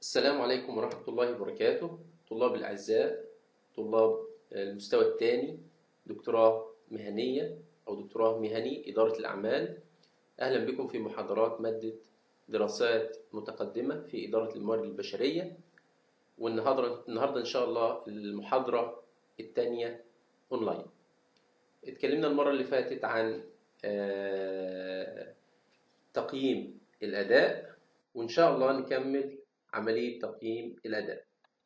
السلام عليكم ورحمة الله وبركاته طلاب الأعزاء طلاب المستوى الثاني دكتوراه مهنية أو دكتوراه مهني إدارة الأعمال أهلا بكم في محاضرات مادة دراسات متقدمة في إدارة الموارد البشرية والنهاردة النهاردة إن شاء الله المحاضرة الثانية أونلاين اتكلمنا المرة اللي فاتت عن آه، تقييم الأداء وإن شاء الله نكمل عملية تقييم الأداء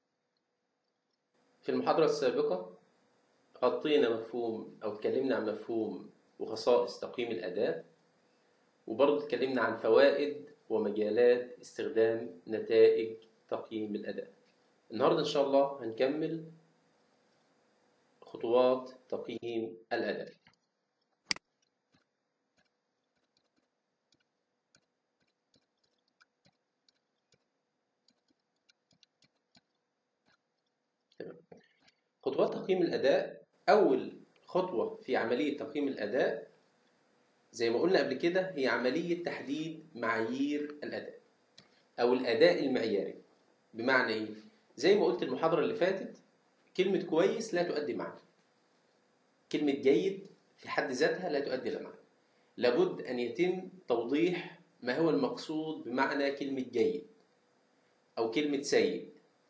في المحاضرة السابقة غطينا مفهوم أو اتكلمنا عن مفهوم وخصائص تقييم الأداء وبرضه اتكلمنا عن فوائد ومجالات استخدام نتائج تقييم الأداء النهاردة إن شاء الله هنكمل خطوات تقييم الأداء خطوات تقييم الأداء أول خطوة في عملية تقييم الأداء زي ما قلنا قبل كده هي عملية تحديد معايير الأداء أو الأداء المعياري بمعنى إيه؟ زي ما قلت المحاضرة اللي فاتت كلمة كويس لا تؤدي معنى كلمة جيد في حد ذاتها لا تؤدي إلى معنى لابد أن يتم توضيح ما هو المقصود بمعنى كلمة جيد أو كلمة سيد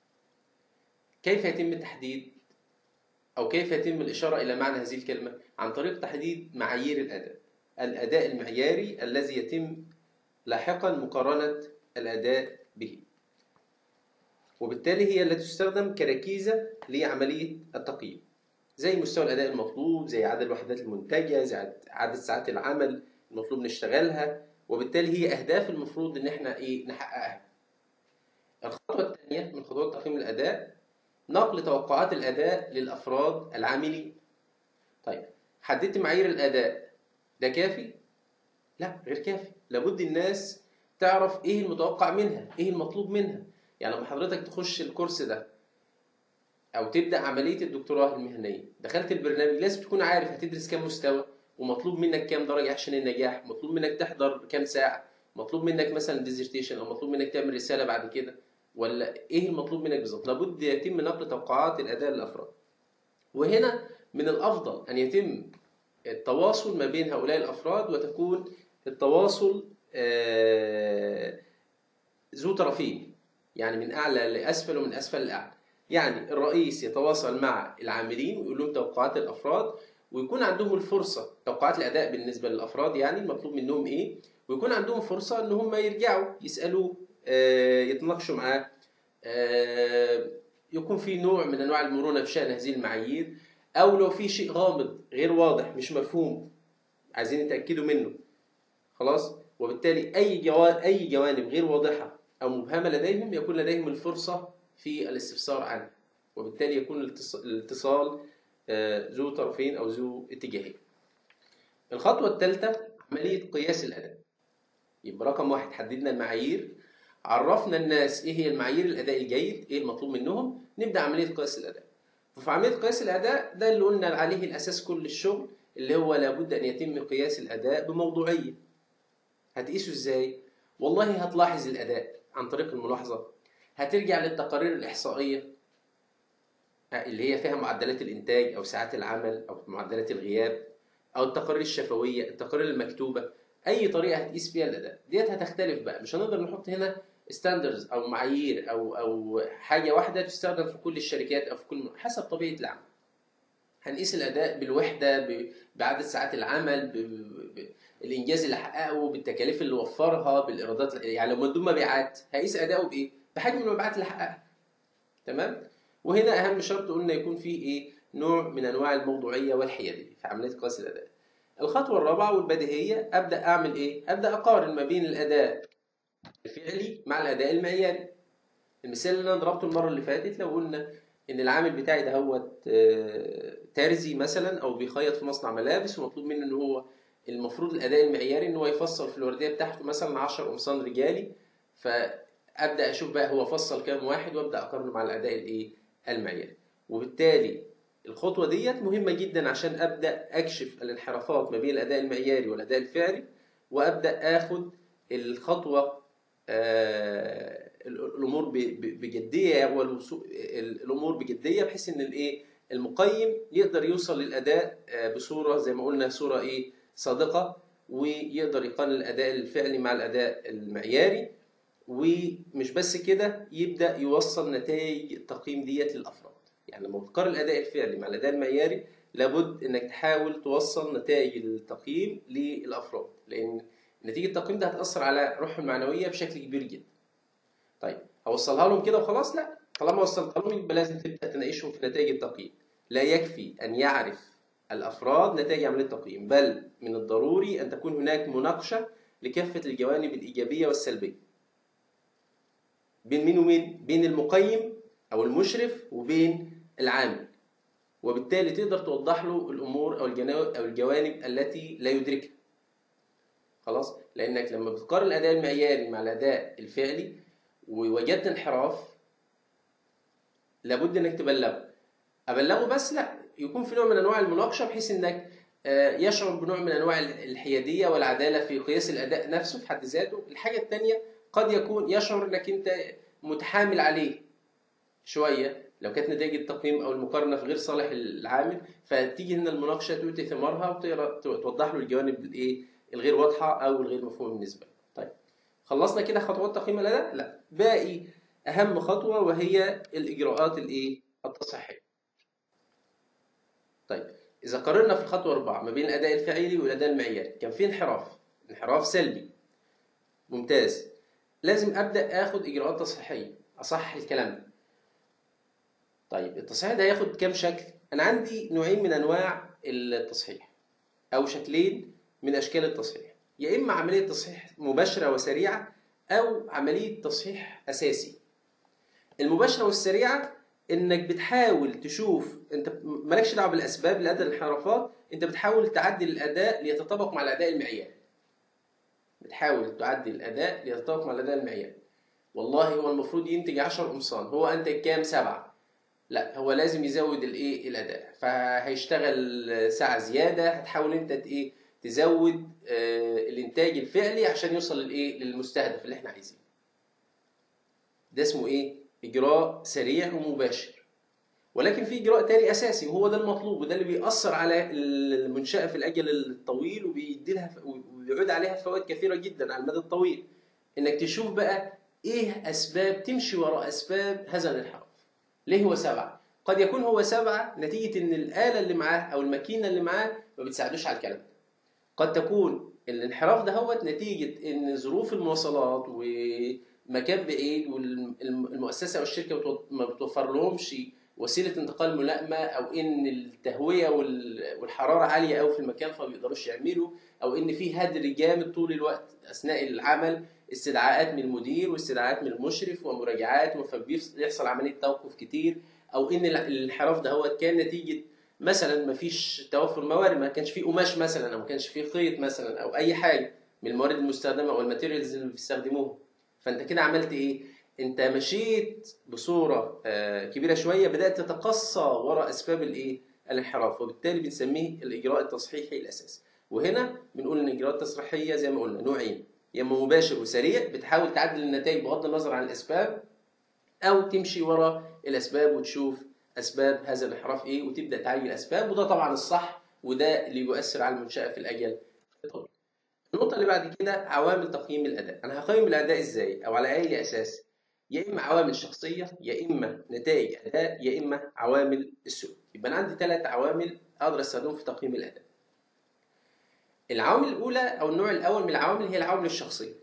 كيف يتم التحديد أو كيف يتم الإشارة إلى معنى هذه الكلمة عن طريق تحديد معايير الأداء الأداء المعياري الذي يتم لاحقا مقارنة الأداء به وبالتالي هي التي تستخدم كركيزة لعملية التقييم زي مستوى الأداء المطلوب زي عدد الوحدات المنتجة زي عدد ساعات العمل المطلوب نشتغلها وبالتالي هي أهداف المفروض إن إحنا إيه نحققها الخطوة الثانية من خطوات تقييم الأداء نقل توقعات الأداء للأفراد العاملين طيب حددت معايير الأداء ده كافي؟ لا غير كافي لابد الناس تعرف ايه المتوقع منها ايه المطلوب منها يعني لما حضرتك تخش الكورس ده او تبدا عمليه الدكتوراه المهنيه دخلت البرنامج لازم تكون عارف هتدرس كام مستوى ومطلوب منك كام درجه عشان النجاح مطلوب منك تحضر كام ساعه مطلوب منك مثلا ديزرتيشن او مطلوب منك تعمل رساله بعد كده ولا ايه المطلوب منك بالظبط لابد يتم نقل توقعات الاداء للافراد وهنا من الافضل ان يتم التواصل ما بين هؤلاء الافراد وتكون التواصل آه، ذو طرفين يعني من اعلى لاسفل ومن اسفل لاعلى يعني الرئيس يتواصل مع العاملين ويقول لهم توقعات الافراد ويكون عندهم الفرصه توقعات الاداء بالنسبه للافراد يعني المطلوب منهم ايه ويكون عندهم فرصه ان هم يرجعوا يسالوه آه، يتناقشوا معاه آه، يكون في نوع من انواع المرونه بشان هذه المعايير او لو في شيء غامض غير واضح مش مفهوم عايزين يتاكدوا منه خلاص وبالتالي اي جوانب اي جوانب غير واضحه او مبهمه لديهم يكون لديهم الفرصه في الاستفسار عنها وبالتالي يكون الاتصال آه، ذو طرفين او ذو اتجاهين الخطوه الثالثه عمليه قياس الاداء يبقى رقم واحد حددنا المعايير عرفنا الناس ايه هي المعايير الاداء الجيد ايه المطلوب منهم نبدا عمليه قياس الاداء وفي عمليه قياس الاداء ده اللي قلنا عليه الاساس كل الشغل اللي هو لابد ان يتم قياس الاداء بموضوعيه هتقيسه ازاي والله هتلاحظ الاداء عن طريق الملاحظه هترجع للتقارير الاحصائيه اللي هي فيها معدلات الانتاج او ساعات العمل او معدلات الغياب او التقارير الشفويه التقارير المكتوبه اي طريقه هتقيس بيها الاداء ديت هتختلف بقى مش هنقدر نحط هنا ستاندرز او معايير او او حاجه واحده تستخدم في كل الشركات او في كل حسب طبيعه العمل هنقيس الاداء بالوحده بعدد ساعات العمل بالانجاز اللي حققه بالتكاليف اللي وفرها بالايرادات يعني لو مندوب مبيعات هقيس اداؤه بايه بحجم المبيعات اللي حققها تمام وهنا اهم شرط قلنا يكون فيه ايه نوع من انواع الموضوعيه والحياديه في عمليه قياس الاداء الخطوه الرابعه والبديهيه ابدا اعمل ايه ابدا اقارن ما بين الاداء الفعلي مع الاداء المعياري المثال اللي انا ضربته المره اللي فاتت لو قلنا ان العامل بتاعي ده هو ترزي مثلا او بيخيط في مصنع ملابس ومطلوب منه ان هو المفروض الاداء المعياري ان هو يفصل في الورديه بتاعته مثلا 10 قمصان رجالي فابدا اشوف بقى هو فصل كام واحد وابدا اقارنه مع الاداء الايه المعياري وبالتالي الخطوه ديت مهمه جدا عشان ابدا اكشف الانحرافات ما بين الاداء المعياري والاداء الفعلي وابدا اخد الخطوه آه، الامور ب- ب- بجديه والوصول الامور بجديه بحيث ان الايه المقيم يقدر يوصل للاداء آه، بصوره زي ما قلنا صوره ايه صادقه ويقدر يقارن الاداء الفعلي مع الاداء المعياري ومش بس كده يبدا يوصل نتائج التقييم ديت للافراد يعني لما بتقارن الاداء الفعلي مع الاداء المعياري لابد انك تحاول توصل نتائج التقييم للافراد لان نتيجه التقييم ده هتاثر على روحهم المعنويه بشكل كبير جدا طيب هوصلها لهم كده وخلاص لا طالما وصلتها لهم يبقى لازم تبدا تناقشهم في نتائج التقييم لا يكفي ان يعرف الافراد نتائج عمليه التقييم بل من الضروري ان تكون هناك مناقشه لكافه الجوانب الايجابيه والسلبيه بين مين ومين بين المقيم او المشرف وبين العامل وبالتالي تقدر توضح له الامور او الجنا- او الجوانب التي لا يدركها خلاص لانك لما بتقارن الاداء المعياري مع الاداء الفعلي ووجدت انحراف لابد انك تبلغه ابلغه بس لا يكون في نوع من انواع المناقشه بحيث انك آه، يشعر بنوع من انواع الحياديه والعداله في قياس الاداء نفسه في حد ذاته الحاجه الثانيه قد يكون يشعر انك انت متحامل عليه شويه لو كانت نتائج التقييم او المقارنه في غير صالح العامل فتيجي هنا المناقشه تؤتي ثمارها وتقرا توضح له الجوانب الايه الغير واضحه او الغير مفهومه بالنسبه له. طيب خلصنا كده خطوات تقييم الاداء؟ لا باقي اهم خطوه وهي الاجراءات الايه التصحيحيه. طيب اذا قارنا في الخطوه أربعة ما بين الاداء الفعلي والاداء المعياري كان في انحراف انحراف سلبي ممتاز لازم ابدا اخد اجراءات تصحيحيه اصحح الكلام ده طيب التصحيح ده هياخد كام شكل انا عندي نوعين من انواع التصحيح او شكلين من اشكال التصحيح يا اما عمليه تصحيح مباشره وسريعه او عمليه تصحيح اساسي المباشره والسريعه انك بتحاول تشوف انت مالكش دعوه بالاسباب لاداء الانحرافات انت بتحاول تعدل الاداء ليتطابق مع الاداء المعياري بتحاول تعدل الاداء ليتطابق مع الاداء المعياري والله هو المفروض ينتج 10 قمصان هو انتج كام سبعة لا هو لازم يزود الايه الاداء فهيشتغل ساعه زياده هتحاول انت ت- ايه تزود آه، الانتاج الفعلي عشان يوصل للايه للمستهدف اللي احنا عايزينه ده اسمه ايه اجراء سريع ومباشر ولكن في اجراء تاني اساسي وهو ده المطلوب وده اللي بيأثر على المنشأة في الاجل الطويل وبيدي لها وبيعود عليها فوائد كثيره جدا على المدى الطويل انك تشوف بقى ايه اسباب تمشي وراء اسباب هذا الانحراف ليه هو سبعه قد يكون هو سبعه نتيجه ان الاله اللي معاه او الماكينه اللي معاه ما بتساعدوش على الكلام ده قد تكون الانحراف ده هو نتيجه ان ظروف المواصلات ومكان بعيد والمؤسسه او الشركه بتو- ما بتوفر لهمش وسيله انتقال ملائمه او ان التهويه وال- والحراره عاليه قوي في المكان فما بيقدروش يعملوا او ان في هدر جامد طول الوقت اثناء العمل استدعاءات من المدير واستدعاءات من المشرف ومراجعات فبيحصل عمليه توقف كتير او ان ال- الانحراف ده هو كان نتيجه مثلا ما فيش توفر موارد ما كانش فيه قماش مثلا او ما كانش فيه خيط مثلا او اي حاجه من الموارد المستخدمه او الماتيريالز اللي بيستخدموها فانت كده عملت ايه انت مشيت بصوره آه، كبيره شويه بدات تتقصى وراء اسباب الايه الانحراف وبالتالي بنسميه الاجراء التصحيحي الاساسي وهنا بنقول ان الاجراءات التصحيحيه زي ما قلنا نوعين يا اما مباشر وسريع بتحاول تعدل النتائج بغض النظر عن الاسباب او تمشي ورا الاسباب وتشوف اسباب هذا الانحراف ايه وتبدا تعالج الاسباب وده طبعا الصح وده اللي يؤثر على المنشاه في الاجل الطويل. النقطه اللي بعد كده عوامل تقييم الاداء انا هقيم الاداء ازاي او على اي اساس يا اما عوامل شخصيه يا اما نتائج اداء يا اما عوامل السوق يبقى انا عندي ثلاث عوامل اقدر استخدمهم في تقييم الاداء العوامل الاولى او النوع الاول من العوامل هي العوامل الشخصيه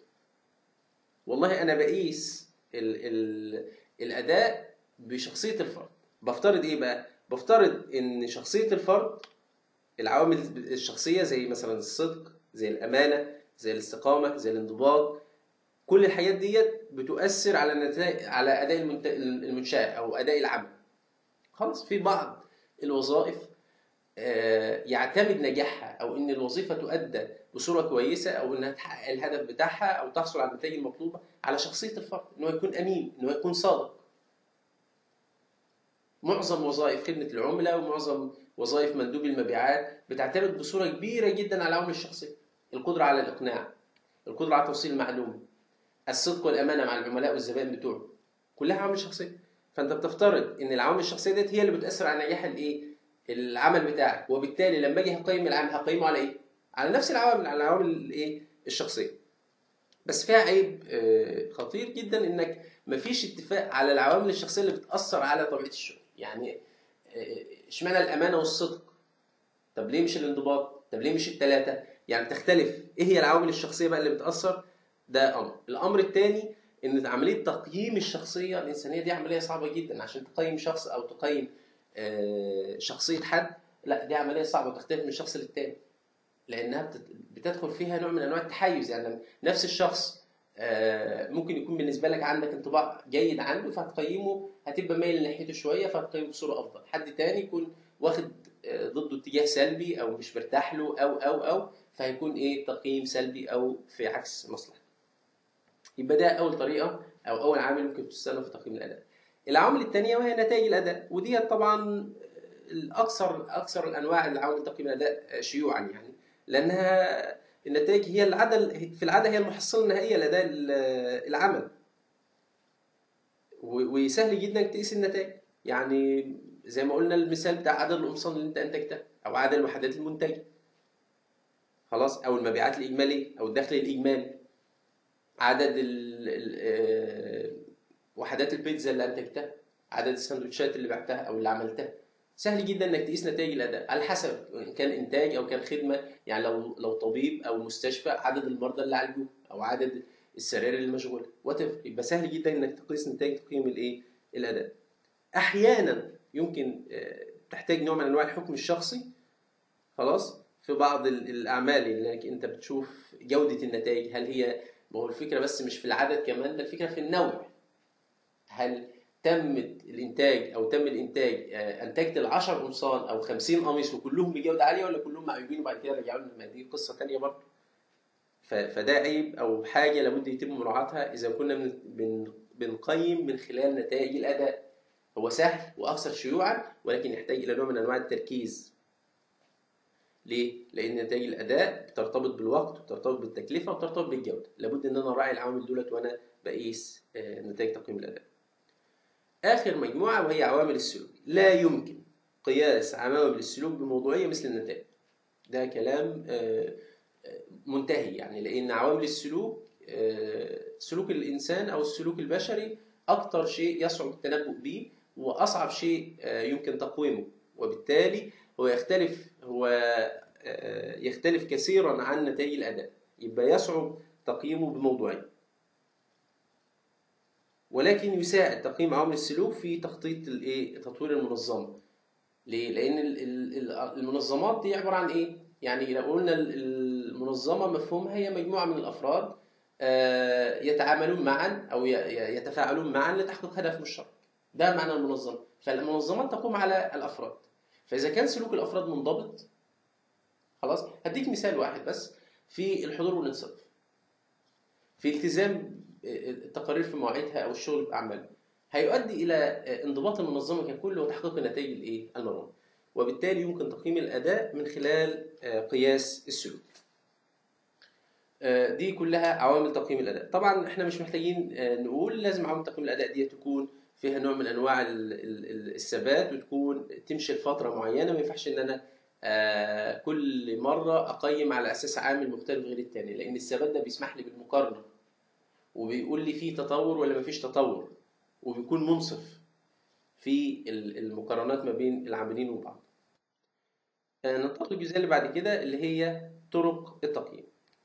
والله انا بقيس ال ال الاداء بشخصيه الفرد بفترض ايه بقى بفترض ان شخصيه الفرد العوامل الشخصيه زي مثلا الصدق زي الامانه زي الاستقامه زي الانضباط كل الحاجات ديت بتؤثر على النتائج على اداء المنت... المنشاه او اداء العمل خلاص في بعض الوظائف آه، يعتمد نجاحها او ان الوظيفه تؤدى بصوره كويسه او انها تحقق الهدف بتاعها او تحصل على النتائج المطلوبه على شخصيه الفرد ان هو يكون امين ان هو يكون صادق معظم وظائف خدمه العملاء ومعظم وظائف مندوب المبيعات بتعتمد بصوره كبيره جدا على العوامل الشخصيه القدره على الاقناع القدره على توصيل المعلومه الصدق والامانه مع العملاء والزبائن بتوعه كلها عوامل شخصيه فانت بتفترض ان العوامل الشخصيه ديت هي اللي بتاثر على نجاح الايه العمل بتاعك وبالتالي لما اجي هقيم العمل هقيمه على ايه على نفس العوامل على العوامل الايه الشخصيه بس فيها عيب آه، خطير جدا انك مفيش اتفاق على العوامل الشخصيه اللي بتاثر على طبيعه الشغل يعني آه، اشمعنى الامانه والصدق طب ليه مش الانضباط طب ليه مش الثلاثه يعني تختلف ايه هي العوامل الشخصيه بقى اللي بتاثر ده امر الامر الثاني ان عمليه تقييم الشخصيه الانسانيه دي عمليه صعبه جدا عشان تقيم شخص او تقيم آه، شخصيه حد لا دي عمليه صعبه وتختلف من شخص للتاني لانها بتت- بتدخل فيها نوع من انواع التحيز يعني نفس الشخص آه، ممكن يكون بالنسبه لك عندك انطباع جيد عنه فهتقيمه هتبقى مايل ناحيته شويه فهتقيمه بصوره افضل حد تاني يكون واخد آه، ضده اتجاه سلبي او مش مرتاح له او او او فهيكون ايه تقييم سلبي او في عكس مصلحته يبقى ده اول طريقه او اول عامل ممكن تستخدم في تقييم الاداء العوامل الثانيه وهي نتائج الاداء ودي طبعا الاكثر اكثر الانواع العوامل تقييم الاداء شيوعا يعني لانها النتائج هي العدل في العاده هي المحصله النهائيه لاداء العمل و- وسهل جدا تقيس النتائج يعني زي ما قلنا المثال بتاع عدد القمصان اللي انت انتجتها او عدد الوحدات المنتجه خلاص او المبيعات الاجماليه او الدخل الاجمالي عدد ال ال آه، وحدات البيتزا اللي انتجتها عدد السندوتشات اللي بعتها او اللي عملتها سهل جدا انك تقيس نتائج الاداء على حسب ان كان انتاج او كان خدمه يعني لو لو طبيب او مستشفى عدد المرضى اللي عالجوه او عدد السراير اللي مشغوله وات يبقى سهل جدا انك تقيس نتائج تقييم الايه الاداء احيانا يمكن آه، تحتاج نوع من انواع الحكم الشخصي خلاص في بعض ال- الاعمال اللي انت بتشوف جوده النتائج هل هي ما هو الفكره بس مش في العدد كمان ده الفكره في النوع هل تم الانتاج او تم الانتاج آه، انتجت ال 10 قمصان او 50 قميص وكلهم بجوده عاليه ولا كلهم معيوبين وبعد كده رجعوا لنا ما دي قصه ثانيه برضه ف- فده عيب او حاجه لابد يتم مراعاتها اذا كنا بن- بن- بنقيم من خلال نتائج الاداء هو سهل واكثر شيوعا ولكن يحتاج الى نوع من انواع التركيز ليه؟ لان نتائج الاداء بترتبط بالوقت وبترتبط بالتكلفه وبترتبط بالجوده لابد ان انا اراعي العوامل دولت وانا بقيس آه، نتائج تقييم الاداء اخر مجموعه وهي عوامل السلوك لا يمكن قياس عوامل السلوك بموضوعيه مثل النتائج ده كلام آه، آه، منتهي يعني لان عوامل السلوك آه، سلوك الانسان او السلوك البشري اكتر شيء يصعب التنبؤ به واصعب شيء آه، يمكن تقويمه وبالتالي هو يختلف هو آه، يختلف كثيرا عن نتائج الاداء يبقى يصعب تقييمه بموضوعيه ولكن يساعد تقييم عوامل السلوك في تخطيط الايه تطوير المنظمه ليه لان ال- ال- ال- المنظمات دي عباره عن ايه يعني لو قلنا ال- المنظمه مفهومها هي مجموعه من الافراد آه، يتعاملون معا او ي- ي- يتفاعلون معا لتحقيق هدف مشترك ده معنى المنظمه فالمنظمات تقوم على الافراد فاذا كان سلوك الافراد منضبط خلاص هديك مثال واحد بس في الحضور والانصراف في التزام التقارير في مواعيدها او الشغل باعمالها هيؤدي الى انضباط المنظمه ككل وتحقيق النتائج الايه المرغوبه وبالتالي يمكن تقييم الاداء من خلال آه، قياس السلوك آه، دي كلها عوامل تقييم الاداء طبعا احنا مش محتاجين آه، نقول لازم عوامل تقييم الاداء دي تكون فيها نوع من انواع ال- ال- ال- الثبات وتكون تمشي لفتره معينه ما ينفعش ان انا آه، كل مره اقيم على اساس عامل مختلف غير الثاني لان الثبات ده بيسمح لي بالمقارنه وبيقول لي في تطور ولا مفيش تطور وبيكون منصف في ال- المقارنات ما بين العاملين وبعض آه، ننتقل للجزئيه اللي بعد كده اللي هي طرق التقييم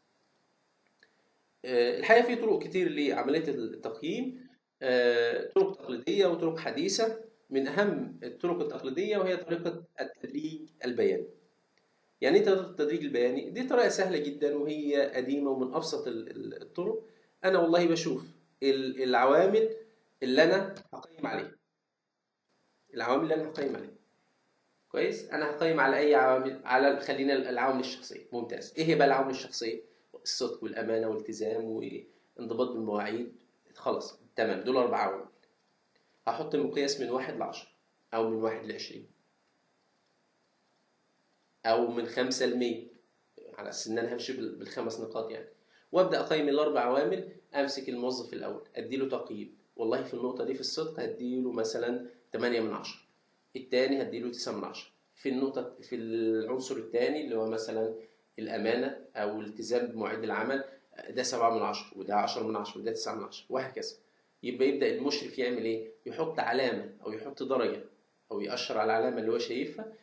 آه، الحقيقه في طرق كتير لعمليه التقييم آه، طرق تقليديه وطرق حديثه من اهم الطرق التقليديه وهي طريقه التدريج البياني يعني ايه طريقه التدريج البياني دي طريقه سهله جدا وهي قديمه ومن ابسط ال- ال- الطرق انا والله بشوف ال- العوامل اللي انا هقيم عليها العوامل اللي انا هقيم عليها كويس انا هقيم على اي عوامل على خلينا العوامل الشخصيه ممتاز ايه هي بقى العوامل الشخصيه الصدق والامانه والالتزام وانضباط بالمواعيد خلاص تمام دول اربع عوامل هحط المقياس من واحد لعشرة او من واحد لعشرين او من خمسة لمية على اساس ان انا همشي بال- بالخمس نقاط يعني وابدا اقيم الاربع عوامل امسك الموظف الاول اديله تقييم والله في النقطه دي في الصدق هديله مثلا 8 من 10 الثاني هديله 9 من 10 في النقطه في العنصر الثاني اللي هو مثلا الامانه او الالتزام بمواعيد العمل ده 7 من 10 وده 10 من 10 وده 9 من 10 وهكذا يبقى يبدا المشرف يعمل ايه يحط علامه او يحط درجه او يأشر على العلامه اللي هو شايفها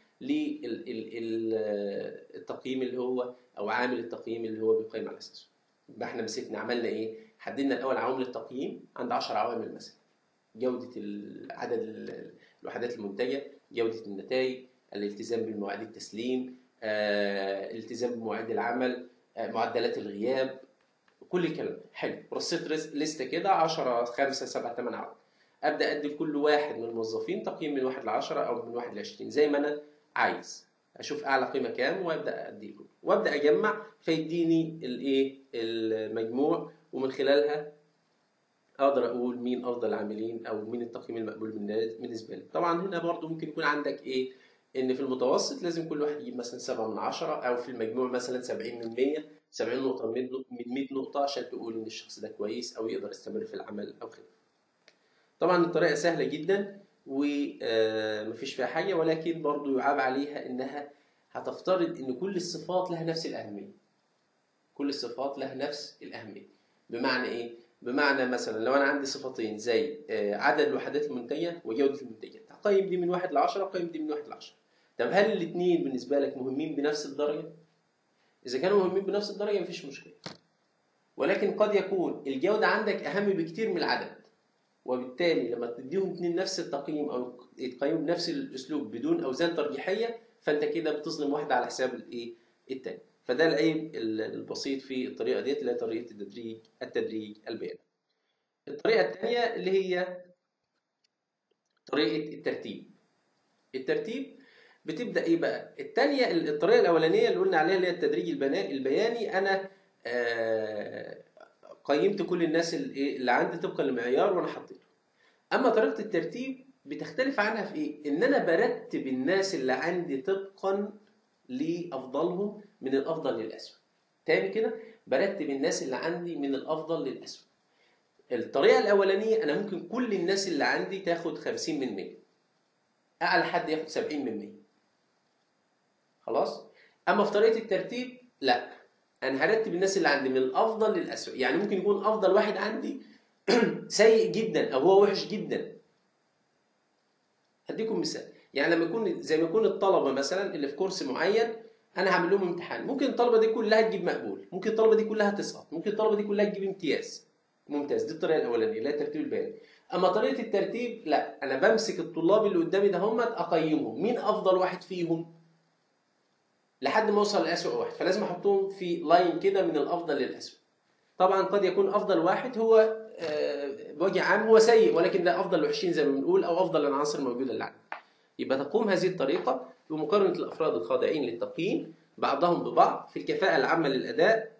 للتقييم اللي هو او عامل التقييم اللي هو بيقيم على اساسه يبقى احنا مسكنا عملنا ايه حددنا الاول عوامل التقييم عند 10 عوامل مثلا جوده عدد الوحدات المنتجه جوده النتائج الالتزام بمواعيد التسليم آه، الالتزام بمواعيد العمل آه، معدلات الغياب كل الكلام حلو رصيت لسته كده 10 5 7 8 عوامل ابدا ادي لكل واحد من الموظفين تقييم من 1 ل 10 او من 1 ل 20 زي ما انا عايز اشوف اعلى قيمه كام وابدا ادي له وابدا اجمع فيديني الايه المجموع ومن خلالها اقدر اقول مين افضل العاملين او مين التقييم المقبول بالنسبه لي طبعا هنا برضو ممكن يكون عندك ايه ان في المتوسط لازم كل واحد يجيب مثلا 7 من 10 او في المجموع مثلا 70 من 100 70 نقطه من 100 نقطه عشان تقول ان الشخص ده كويس او يقدر يستمر في العمل او خلافه طبعا الطريقه سهله جدا ومفيش فيها حاجه ولكن برضو يعاب عليها انها هتفترض ان كل الصفات لها نفس الاهميه كل الصفات لها نفس الاهميه بمعنى ايه بمعنى مثلا لو انا عندي صفتين زي عدد الوحدات المنتجه وجوده المنتجات هقيم دي من واحد ل 10 وقيم دي من واحد ل 10 طب هل الاثنين بالنسبه لك مهمين بنفس الدرجه اذا كانوا مهمين بنفس الدرجه مفيش مشكله ولكن قد يكون الجوده عندك اهم بكتير من العدد وبالتالي لما تديهم اثنين نفس التقييم او يتقيموا بنفس الاسلوب بدون اوزان ترجيحيه فانت كده بتظلم واحده على حساب الايه الثاني فده العيب البسيط في الطريقه ديت اللي هي طريقه التدريج التدريج البياني الطريقه الثانيه اللي هي طريقه الترتيب الترتيب بتبدا ايه بقى الثانيه الطريقه الاولانيه اللي قلنا عليها اللي هي التدريج البياني انا آه قيمت كل الناس اللي عندي طبقا لمعيار وانا حطيته اما طريقه الترتيب بتختلف عنها في ايه ان انا برتب الناس اللي عندي طبقا لافضلهم من الافضل للاسوء تاني كده برتب الناس اللي عندي من الافضل للاسوء الطريقه الاولانيه انا ممكن كل الناس اللي عندي تاخد 50 من 100 اعلى حد ياخد 70 من 100 خلاص اما في طريقه الترتيب لا انا هرتب الناس اللي عندي من الافضل للاسوء يعني ممكن يكون افضل واحد عندي سيء جدا او هو وحش جدا هديكم مثال يعني لما يكون زي ما يكون الطلبه مثلا اللي في كورس معين انا هعمل لهم امتحان ممكن الطلبه دي كلها تجيب مقبول ممكن الطلبه دي كلها تسقط ممكن الطلبه دي كلها تجيب امتياز ممتاز دي الطريقه الاولانيه اللي هي الترتيب البياني اما طريقه الترتيب لا انا بمسك الطلاب اللي قدامي ده هم اقيمهم مين افضل واحد فيهم لحد ما اوصل لاسوء واحد فلازم احطهم في لاين كده من الافضل للاسوء طبعا قد يكون افضل واحد هو بوجه عام هو سيء ولكن ده افضل الوحشين زي ما بنقول او افضل العناصر الموجوده اللي عندي يبقى تقوم هذه الطريقه بمقارنه الافراد الخاضعين للتقييم بعضهم ببعض في الكفاءه العامه للاداء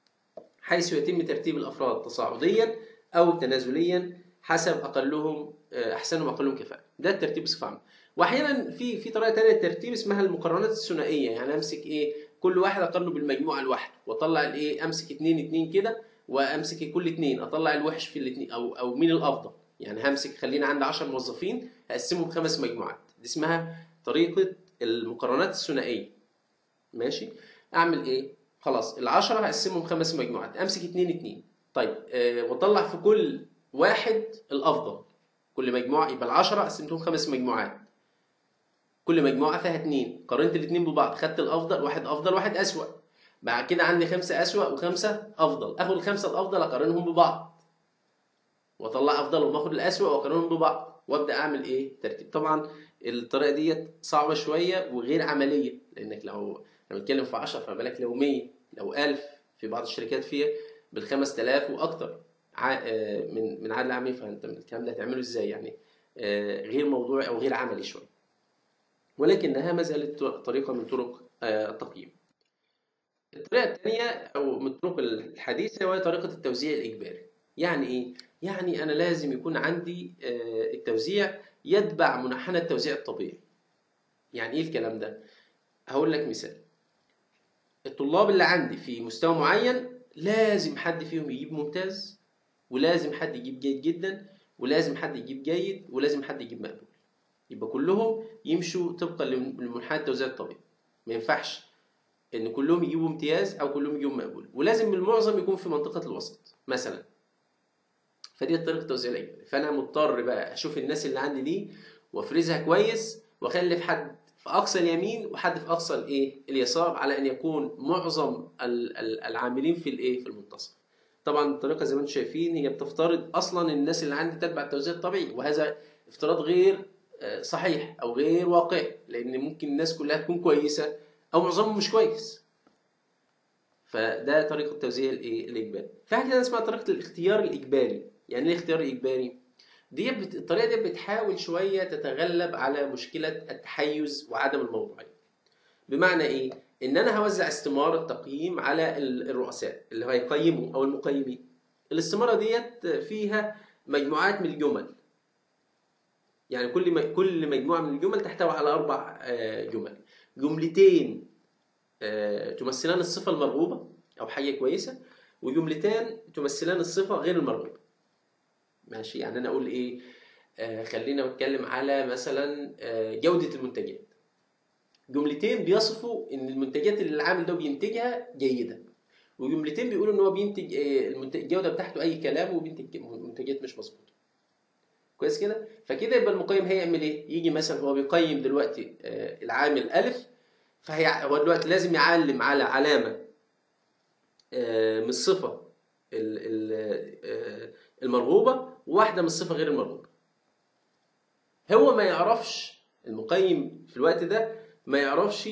حيث يتم ترتيب الافراد تصاعديا او تنازليا حسب اقلهم احسنهم اقلهم كفاءه ده الترتيب بصفه عامه واحيانا في في طريقه ثانيه للترتيب اسمها المقارنات الثنائيه يعني امسك ايه كل واحد اقارنه بالمجموعه الواحده واطلع الايه امسك اثنين اثنين كده وامسك كل اثنين اطلع الوحش في الاثنين او او مين الافضل يعني همسك خلينا عندي 10 موظفين هقسمهم خمس مجموعات دي اسمها طريقه المقارنات الثنائيه ماشي اعمل ايه خلاص ال10 هقسمهم خمس مجموعات امسك اثنين اثنين طيب أه واطلع في كل واحد الافضل كل مجموعه يبقى ال10 قسمتهم خمس مجموعات كل مجموعه فيها اثنين قارنت الاثنين ببعض خدت الافضل واحد افضل واحد اسوأ بعد كده عندي خمسه اسوأ وخمسه افضل اخد الخمسه الافضل اقارنهم ببعض واطلع افضلهم واخد الاسوأ واقارنهم ببعض وابدا اعمل ايه ترتيب طبعا الطريقه ديت صعبه شويه وغير عمليه لانك لو لو بنتكلم في 10 فما بالك لو 100 لو 1000 في بعض الشركات فيها بال 5000 واكتر من من عدد العاملين فانت الكلام ده هتعمله ازاي يعني غير موضوعي او غير عملي شويه ولكنها ما زالت طريقه من طرق التقييم الطريقه الثانيه او من الطرق الحديثه وهي طريقه التوزيع الاجباري يعني ايه يعني انا لازم يكون عندي التوزيع يتبع منحنى التوزيع الطبيعي يعني ايه الكلام ده هقول لك مثال الطلاب اللي عندي في مستوى معين لازم حد فيهم يجيب ممتاز ولازم حد يجيب جيد جدا ولازم حد يجيب جيد ولازم حد يجيب مقبول يبقى كلهم يمشوا طبقا لمنحنى التوزيع الطبيعي ما ينفعش ان كلهم يجيبوا امتياز او كلهم يجيبوا مقبول ولازم المعظم يكون في منطقه الوسط مثلا فدي طريقه التوزيع الاجباري فانا مضطر بقى اشوف الناس اللي عندي دي وافرزها كويس واخلي في حد في اقصى اليمين وحد في اقصى الايه اليسار على ان يكون معظم العاملين في الايه في المنتصف طبعا الطريقه زي ما انتم شايفين هي بتفترض اصلا الناس اللي عندي تتبع التوزيع الطبيعي وهذا افتراض غير آه، صحيح او غير واقعي لان ممكن الناس كلها تكون كويسه او معظمهم مش كويس فده طريقه التوزيع الايه الاجباري في حاجه اسمها طريقه الاختيار الاجباري يعني ايه الاختيار الاجباري دي بت... الطريقه دي بتحاول شويه تتغلب على مشكله التحيز وعدم الموضوعيه بمعنى ايه ان انا هوزع استماره التقييم على الرؤساء اللي هيقيموا او المقيمين الاستماره ديت فيها مجموعات من الجمل يعني كل كل مجموعه من الجمل تحتوي على اربع آه، جمل جملتين آه، تمثلان الصفه المرغوبه او حاجه كويسه وجملتان تمثلان الصفه غير المرغوبه ماشي يعني انا اقول ايه آه خلينا نتكلم على مثلا آه جوده المنتجات جملتين بيصفوا ان المنتجات اللي العامل ده بينتجها جيده وجملتين بيقولوا ان هو بينتج آه الجوده بتاعته اي كلام وبينتج منتجات مش مظبوطه كويس كده فكده يبقى المقيم هيعمل ايه يجي مثلا هو بيقيم دلوقتي آه العامل الف فهي هو دلوقتي لازم يعلم على علامه آه من الصفه آه، المرغوبه وواحده من الصفه غير المرغوبه هو ما يعرفش المقيم في الوقت ده ما يعرفش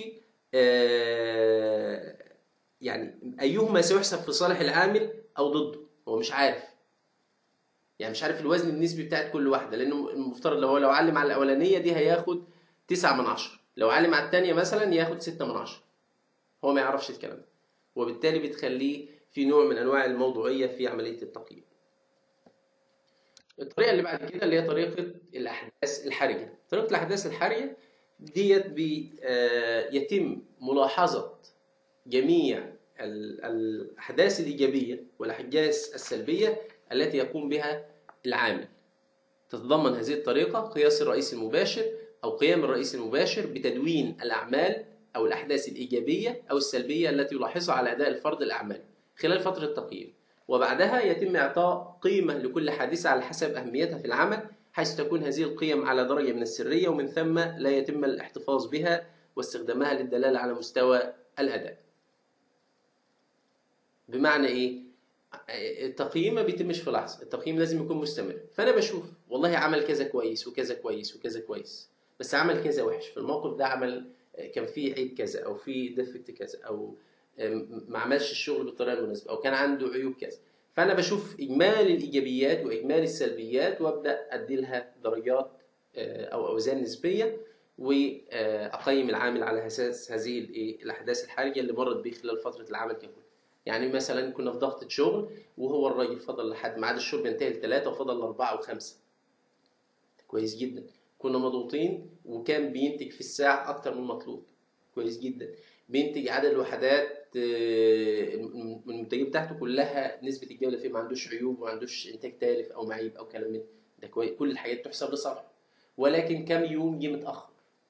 آه، يعني ايهما سيحسب في صالح العامل او ضده هو مش عارف يعني مش عارف الوزن النسبي بتاعت كل واحده لانه المفترض لو هو لو علم على الاولانيه دي هياخد 9 من 10 لو علم على الثانيه مثلا ياخد 6 من 10 هو ما يعرفش الكلام ده وبالتالي بتخليه في نوع من انواع الموضوعيه في عمليه التقييم الطريقه اللي بعد كده اللي هي طريقه الاحداث الحرجه طريقه الاحداث الحرجه ديت بيتم آه، ملاحظه جميع الاحداث الايجابيه والاحداث السلبيه التي يقوم بها العامل تتضمن هذه الطريقه قياس الرئيس المباشر او قيام الرئيس المباشر بتدوين الاعمال او الاحداث الايجابيه او السلبيه التي يلاحظها على اداء الفرد الاعمال خلال فتره التقييم وبعدها يتم إعطاء قيمة لكل حادثة على حسب أهميتها في العمل حيث تكون هذه القيم على درجة من السرية ومن ثم لا يتم الاحتفاظ بها واستخدامها للدلالة على مستوى الأداء بمعنى إيه؟ التقييم ما بيتمش في لحظة التقييم لازم يكون مستمر فأنا بشوف والله عمل كذا كويس وكذا كويس وكذا كويس بس عمل كذا وحش في الموقف ده عمل كان فيه عيب كذا أو فيه ديفكت كذا أو ما عملش الشغل بالطريقه المناسبه او كان عنده عيوب كذا فانا بشوف اجمالي الايجابيات واجمالي السلبيات وابدا ادي لها درجات آه، او اوزان نسبيه واقيم العامل على اساس هذه الاحداث الحرجه اللي مرت به خلال فتره العمل ككل يعني مثلا كنا في ضغطه شغل وهو الراجل فضل لحد ميعاد الشغل ينتهي لثلاثه وفضل لاربعه وخمسه كويس جدا كنا مضغوطين وكان بينتج في الساعه اكتر من المطلوب كويس جدا بينتج عدد الوحدات آه، المنتجات بتاعته كلها نسبه الجوده فيه ما عندوش عيوب وما عندوش انتاج تالف او معيب او كلام من ده كويس كل الحاجات تحسب لصالحه ولكن كم يوم جه متاخر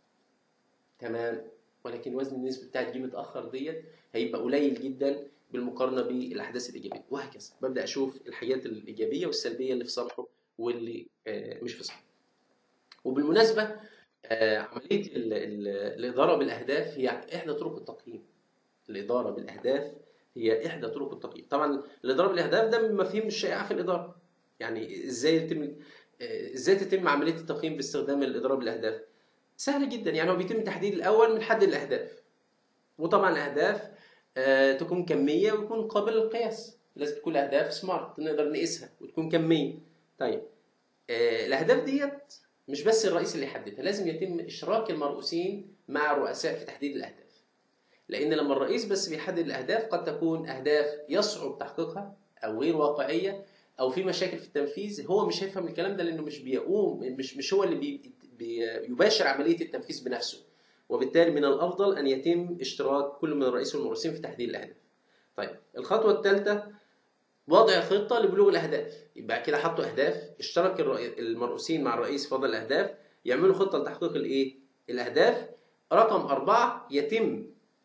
تمام ولكن وزن النسبه بتاعت جه متاخر ديت هيبقى قليل جدا بالمقارنه بالاحداث الايجابيه وهكذا ببدا اشوف الحاجات الايجابيه والسلبيه اللي في صالحه واللي آه، مش في صالحه وبالمناسبه آه، عمليه الاداره بالاهداف هي احدى طرق التقييم الاداره بالاهداف هي احدى طرق التقييم طبعا الاداره بالاهداف ده من مفاهيم الشائعه في الاداره يعني ازاي يتم آه، ازاي تتم عمليه التقييم باستخدام الاداره بالاهداف سهل جدا يعني هو بيتم تحديد الاول من حد الاهداف وطبعا الاهداف آه، تكون كميه ويكون قابل للقياس لازم تكون اهداف سمارت نقدر نقيسها وتكون كميه طيب آه، الاهداف ديت مش بس الرئيس اللي يحددها لازم يتم اشراك المرؤوسين مع الرؤساء في تحديد الاهداف لان لما الرئيس بس بيحدد الاهداف قد تكون اهداف يصعب تحقيقها او غير واقعيه او في مشاكل في التنفيذ هو مش هيفهم الكلام ده لانه مش بيقوم مش مش هو اللي بي بيباشر عمليه التنفيذ بنفسه وبالتالي من الافضل ان يتم اشتراك كل من الرئيس والمرؤوسين في تحديد الاهداف. طيب الخطوه الثالثه وضع خطه لبلوغ الاهداف يبقى كده حطوا اهداف اشترك الرئي- المرؤوسين مع الرئيس في وضع الاهداف يعملوا خطه لتحقيق الايه الاهداف رقم أربعة يتم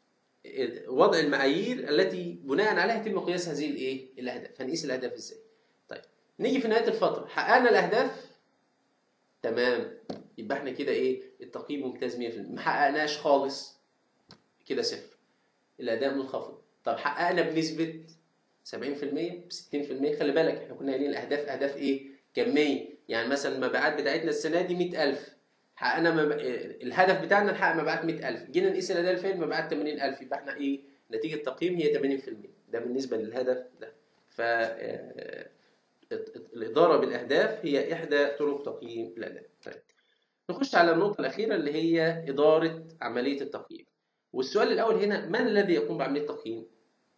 وضع المعايير التي بناء عليها يتم قياس هذه الايه الاهداف هنقيس الاهداف ازاي طيب نيجي في نهايه الفتره حققنا الاهداف تمام يبقى احنا كده ايه التقييم ممتاز 100% ما حققناش خالص كده صفر الاداء منخفض طب حققنا بنسبه 70% ب 60% خلي بالك احنا كنا قايلين الاهداف اهداف ايه كميه يعني مثلا المبيعات بتاعتنا السنه دي 100000 حققنا مب... الهدف بتاعنا نحقق مبيعات 100000 جينا نقيس الاداء الفعلي مبيعات 80000 يبقى احنا ايه نتيجه التقييم هي 80% ده بالنسبه للهدف ده ف آه، الاداره بالاهداف هي احدى طرق تقييم الاداء طيب نخش على النقطه الاخيره اللي هي اداره عمليه التقييم والسؤال الاول هنا من الذي يقوم بعمليه التقييم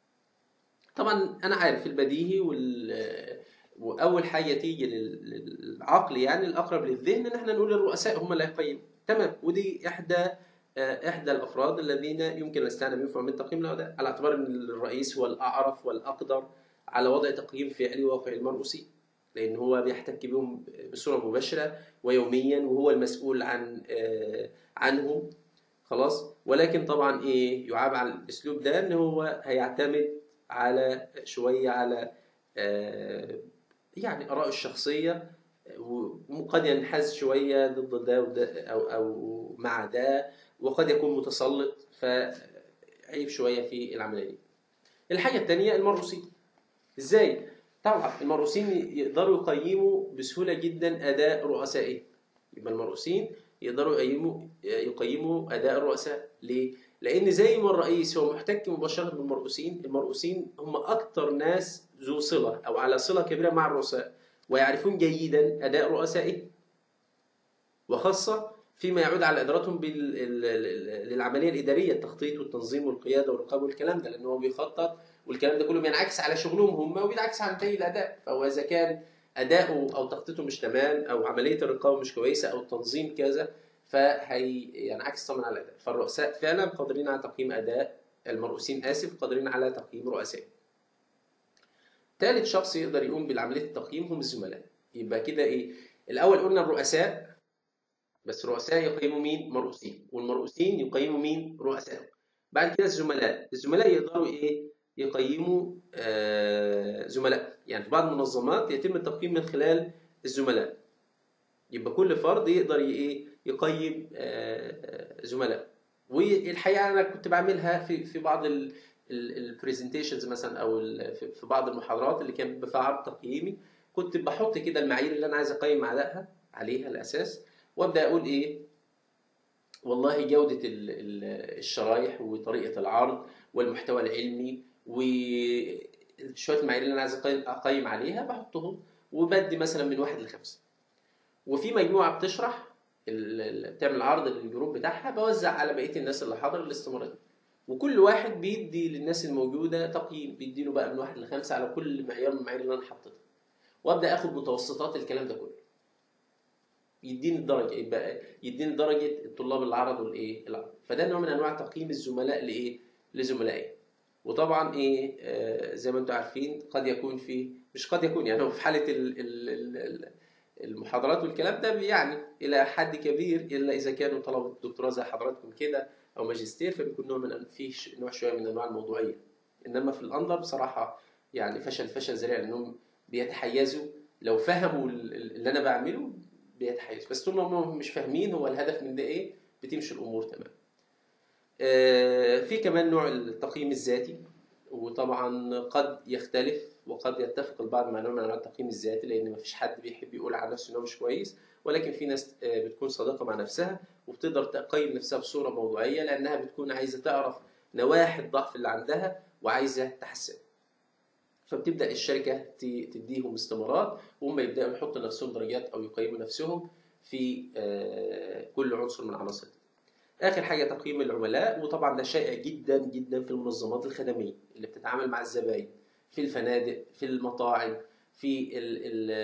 طبعا انا عارف البديهي وال واول حاجه تيجي لل- للعقل يعني الاقرب للذهن ان احنا نقول الرؤساء هم اللي هيقيموا تمام ودي احدى آه، احدى الافراد الذين يمكن الاستعانه بهم في عمليه تقييم الاداء على اعتبار ان الرئيس هو الاعرف والاقدر على وضع تقييم فعلي واقعي المرؤوسين لان هو بيحتك بهم بصوره مباشره ويوميا وهو المسؤول عن آه، عنهم خلاص ولكن طبعا ايه يعاب على الاسلوب ده ان هو هيعتمد على شويه على آه، يعني آراء الشخصية وقد ينحاز شوية ضد ده وده أو أو مع ده وقد يكون متسلط فعيب شوية في العملية دي. الحاجة الثانية المرؤوسين. إزاي؟ طبعا المرؤوسين يقدروا يقيموا بسهولة جدا أداء رؤسائهم. يبقى المرؤوسين يقدروا يقيموا يقيموا أداء الرؤساء. ليه؟ لأن زي ما الرئيس هو محتك مباشرة بالمرؤوسين، المرؤوسين هم أكثر ناس ذو صلة أو على صلة كبيرة مع الرؤساء ويعرفون جيدا أداء رؤسائهم وخاصة فيما يعود على إدارتهم بال- ال- ال- للعملية الإدارية التخطيط والتنظيم والقيادة والرقابة والكلام ده لأن هو بيخطط والكلام ده كله بينعكس على شغلهم هم وبينعكس على نتائج الأداء فهو إذا كان أداؤه أو تخطيطه مش تمام أو عملية الرقابة مش كويسة أو التنظيم كذا فهي ينعكس طبعا على الأداء فالرؤساء فعلا قادرين على تقييم أداء المرؤوسين آسف قادرين على تقييم رؤسائهم ثالث شخص يقدر يقوم بعمليه التقييم هم الزملاء يبقى كده ايه الاول قلنا الرؤساء بس الرؤساء يقيموا مين مرؤوسين والمرؤوسين يقيموا مين رؤساء بعد كده الزملاء الزملاء يقدروا ايه يقيموا آه زملاء يعني في بعض المنظمات يتم التقييم من خلال الزملاء يبقى كل فرد يقدر ي- ايه يقيم آه زملاء والحقيقه انا كنت بعملها في في بعض ال البرزنتيشنز مثلا او ال- في في بعض المحاضرات اللي كان بيبقى فيها عرض تقييمي كنت بحط كده المعايير اللي انا عايز اقيم عليها عليها الاساس وابدا اقول ايه والله جوده ال- ال- الشرايح وطريقه العرض والمحتوى العلمي وشويه المعايير اللي انا عايز أقيم- اقيم عليها بحطهم وبدي مثلا من واحد لخمسه وفي مجموعه بتشرح ال- ال- بتعمل عرض للجروب بتاعها بوزع على بقيه الناس اللي حضر الاستمراريه وكل واحد بيدي للناس الموجوده تقييم بيديله بقى من واحد لخمسه على كل معيار من المعايير اللي انا حطيتها وابدا اخد متوسطات الكلام ده كله يديني الدرجه يبقى يديني درجه الطلاب اللي عرضوا الايه العرض فده نوع من انواع تقييم الزملاء لايه لزملائهم وطبعا ايه آه زي ما انتم عارفين قد يكون في مش قد يكون يعني هو في حاله ال ال ال ال المحاضرات والكلام ده يعني الى حد كبير الا اذا كانوا طلبه دكتوراه زي حضراتكم كده او ماجستير فبيكون نوع من فيه ش- نوع شويه من انواع الموضوعيه انما في الاندر بصراحه يعني فشل فشل ذريع لانهم بيتحيزوا لو فهموا ال- ال- اللي انا بعمله بيتحيزوا بس طول ما هم مش فاهمين هو الهدف من ده ايه بتمشي الامور تمام آه، في كمان نوع التقييم الذاتي وطبعا قد يختلف وقد يتفق البعض مع نوع من انواع التقييم الذاتي لان مفيش حد بيحب يقول على نفسه انه مش كويس ولكن في ناس آه، بتكون صادقه مع نفسها وبتقدر تقيم نفسها بصوره موضوعيه لانها بتكون عايزه تعرف نواحي الضعف اللي عندها وعايزه تحسن فبتبدا الشركه ت- تديهم استمارات وهم يبداوا يحطوا لنفسهم درجات او يقيموا نفسهم في آه، كل عنصر من عناصر دي. اخر حاجه تقييم العملاء وطبعا ده شائع جدا جدا في المنظمات الخدميه اللي بتتعامل مع الزبائن في الفنادق في المطاعم في ال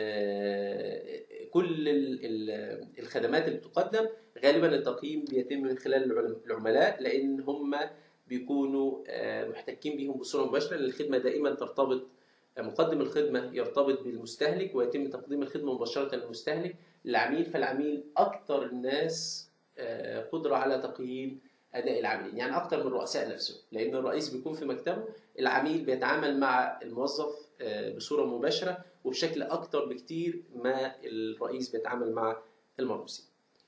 ال كل ال ال الخدمات اللي بتقدم غالبا التقييم بيتم من خلال العلم- العملاء لان هم بيكونوا آه، محتكين بيهم بصوره مباشره لان الخدمه دائما ترتبط مقدم الخدمه يرتبط بالمستهلك ويتم تقديم الخدمه مباشره للمستهلك للعميل فالعميل اكثر الناس آه، قدره على تقييم اداء العاملين يعني اكثر من الرؤساء نفسه لان الرئيس بيكون في مكتبه العميل بيتعامل مع الموظف آه، بصوره مباشره وبشكل اكثر بكتير ما الرئيس بيتعامل مع المرؤوسين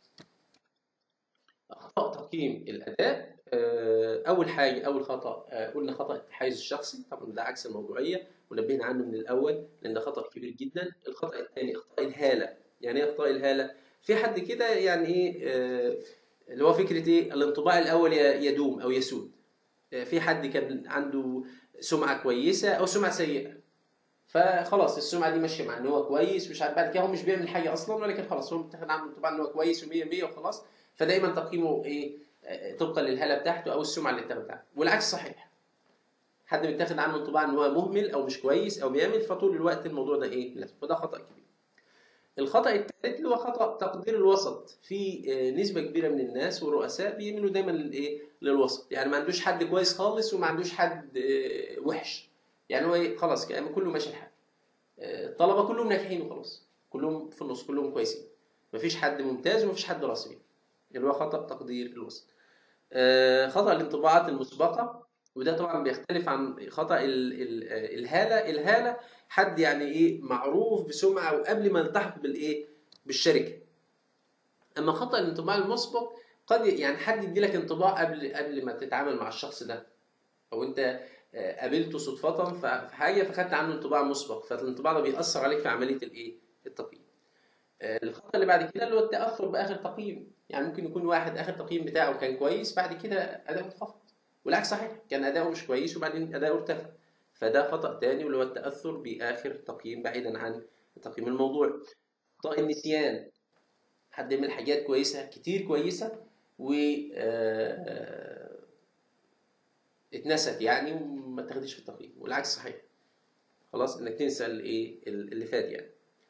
اخطاء تقييم الاداء آه، اول حاجه اول خطا آه، قلنا خطا التحيز الشخصي طبعا ده عكس الموضوعيه ونبهنا عنه من الاول لان ده خطا كبير جدا الخطا الثاني اخطاء الهاله يعني ايه اخطاء الهاله في حد كده يعني ايه آه، اللي هو فكره ايه الانطباع الاول ي- يدوم او يسود آه، في حد كان عنده سمعه كويسه او سمعه سيئه فخلاص السمعه دي ماشيه مع ان هو كويس مش عارف بعد كده هو مش بيعمل حاجه اصلا ولكن خلاص هو متاخد عنه انطباع ان هو كويس و100 100 وخلاص فدايما تقييمه ايه آه، طبقا للهاله بتاعته او السمعه اللي اتاخد عنها والعكس صحيح حد متاخد عنه انطباع ان هو مهمل او مش كويس او بيعمل فطول الوقت الموضوع ده ايه لازم فده خطا كبير الخطا الثالث اللي هو خطا تقدير الوسط في آه، نسبه كبيره من الناس والرؤساء بيميلوا دايما للايه للوسط يعني ما عندوش حد كويس خالص وما عندوش حد آه، وحش يعني هو ايه خلاص كده كله ماشي الحال آه، الطلبه كلهم ناجحين وخلاص كلهم في النص كلهم كويسين مفيش حد ممتاز ومفيش حد راسبين اللي هو خطا تقدير الوسط آه، خطا الانطباعات المسبقه وده طبعا بيختلف عن خطا ال- ال- آه، الهاله الهاله حد يعني ايه معروف بسمعه وقبل ما يلتحق بالايه بالشركه اما خطا الانطباع المسبق قد يعني حد يدي لك انطباع قبل قبل ما تتعامل مع الشخص ده او انت آه، قابلته صدفه ف- في حاجه فخدت عنه انطباع مسبق فالانطباع ده بيأثر عليك في عمليه الايه التقييم آه، الخطا اللي بعد كده اللي هو التاثر باخر تقييم يعني ممكن يكون واحد اخر تقييم بتاعه كان كويس بعد كده اداؤه انخفض والعكس صحيح كان اداؤه مش كويس وبعدين اداؤه ارتفع فده خطا تاني واللي هو التاثر باخر تقييم بعيدا عن تقييم الموضوع خطا النسيان حد يعمل حاجات كويسه كتير كويسه و آه، اتنست يعني وما تاخدش في التقييم والعكس صحيح خلاص انك تنسى الايه اللي فات يعني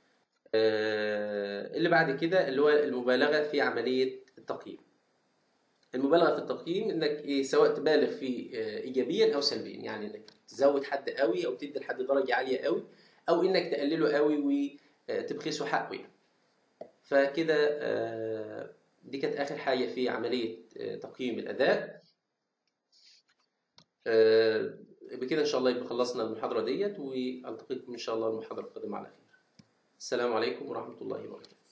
آه، اللي بعد كده اللي هو المبالغه في عمليه التقييم المبالغه في التقييم انك إيه سواء تبالغ في آه، ايجابيا او سلبيا يعني انك تزود حد قوي او تدي لحد درجه عاليه قوي او انك تقلله قوي وتبخسه حقه يعني فكده آه، دي كانت اخر حاجه في عمليه آه، تقييم الاداء آه، بكده ان شاء الله يبقى خلصنا المحاضره ديت والتقيكم ان شاء الله المحاضره القادمه على خير السلام عليكم ورحمه الله وبركاته